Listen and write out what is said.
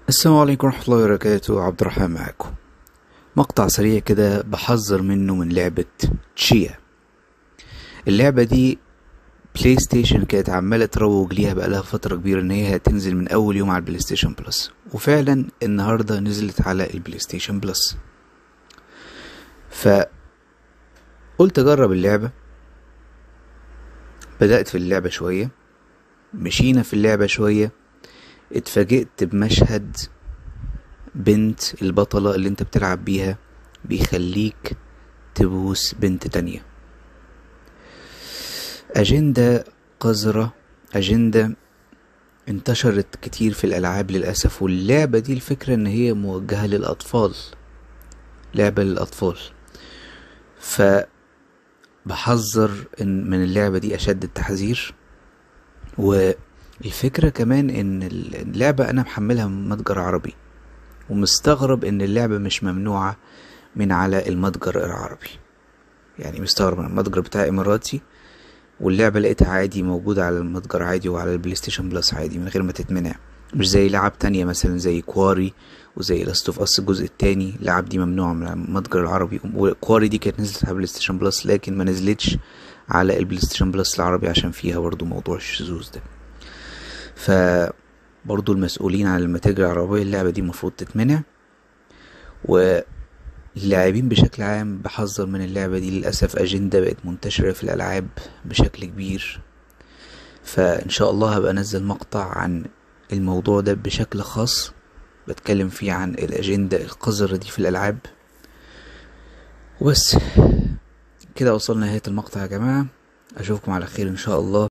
السلام عليكم ورحمة الله وبركاته عبد الرحمن معاكم مقطع سريع كده بحذر منه من لعبة تشيا اللعبة دي بلاي ستيشن كانت عمالة تروج ليها بقالها فترة كبيرة ان هي هتنزل من اول يوم على البلاي ستيشن بلس وفعلا النهاردة نزلت على البلاي ستيشن بلس ف قلت اجرب اللعبة بدأت في اللعبة شوية مشينا في اللعبة شوية اتفاجئت بمشهد بنت البطلة اللي انت بتلعب بيها بيخليك تبوس بنت تانية أجندة قذرة أجندة انتشرت كتير في الألعاب للأسف واللعبة دي الفكرة إن هي موجهة للأطفال لعبة للأطفال فبحذر إن من اللعبة دي أشد التحذير والفكرة كمان إن اللعبة أنا محملها من متجر عربي ومستغرب إن اللعبة مش ممنوعة من على المتجر العربي يعني مستغرب من المتجر بتاع إماراتي واللعبة لقيتها عادي موجودة على المتجر عادي وعلى البلاي ستيشن بلس عادي من غير ما تتمنع مش زي لعب تانية مثلا زي كواري وزي لاست اوف اس الجزء التاني لعب دي ممنوعة من المتجر العربي وكواري دي كانت نزلت على البلاي ستيشن بلس لكن ما نزلتش على البلاي ستيشن بلس العربي عشان فيها برضو موضوع الشذوذ ده ف برضو المسؤولين عن المتاجر العربية اللعبة دي المفروض تتمنع واللاعبين بشكل عام بحذر من اللعبة دي للأسف أجندة بقت منتشرة في الألعاب بشكل كبير فإن شاء الله هبقى أنزل مقطع عن الموضوع ده بشكل خاص بتكلم فيه عن الأجندة القذرة دي في الألعاب وبس كده وصلنا نهاية المقطع يا جماعة أشوفكم على خير إن شاء الله